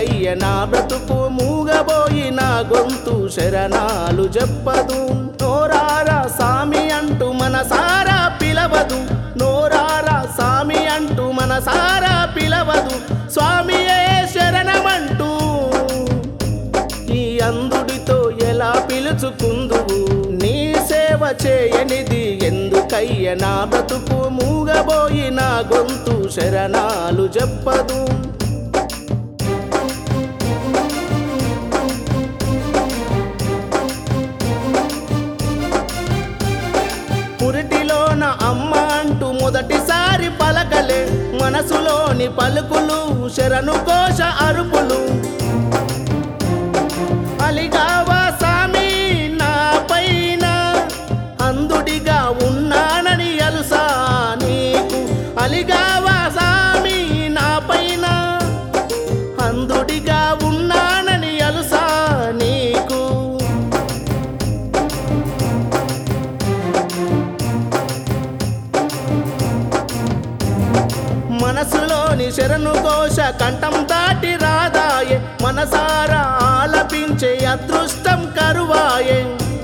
ఎందుకయ్య నా బ్రతుకు మూగబోయి నా గొంతు శరణాలు చెప్పదు నోరారా సామి అంటూ మనసారా పిలవదు నోరారా సామి అంటూ మనసారా పిలవదు స్వామియే శరణమంటూ ఈ అందుడితో ఎలా పిలుచుకుందువు నీ సేవ చేయనిది ఎందుకయ్య నా బ్రతుకు మూగబోయి నా గొంతు శరణాలు చెప్పదు పురిటిలోన అమ్మ అంటూ మొదటిసారి పలకలే మనసులోని పలుకులు శరణు కోశ అరుపులు అలిగావా సామి నా పైన అందుడిగా ఉన్నానని అలుసా నీకు అలిగావా సామి నా పైన అందుడిగా ఉన్నానని అలుసా నీకు మనసులోని శరణు ఘోష కంఠం దాటి రాదాయే మనసారా ఆలపించే అదృష్టం కరువాయే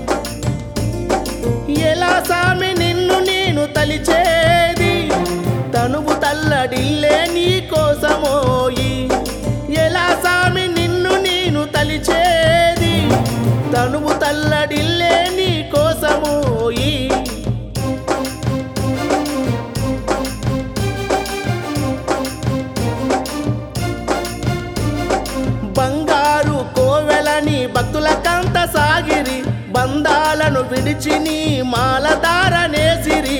ఎలా సామి నిన్ను నేను తలిచేది తనువు తల్లడిల్లే నీ కోసమోయి ఎలా సామి నిన్ను నేను తలిచేది తనువు తల్లడిల్లే నీ కోసమోయి బంగారు కోవెలని భక్తులకంత సాగిరి బంధాలను విడిచి నీ మాలదార నేసిరి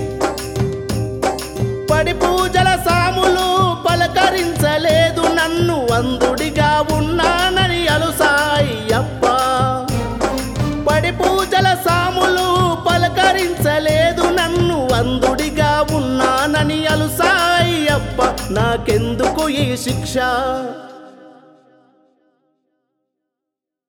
పడి పూజల సాములు పలకరించలేదు నన్ను అందుడిగా ఉన్నానని అలుసాయ్యప్ప పడి పూజల సాములు పలకరించలేదు నన్ను అందుడిగా ఉన్నానని అలుసాయ్యప్ప నాకెందుకు ఈ శిక్ష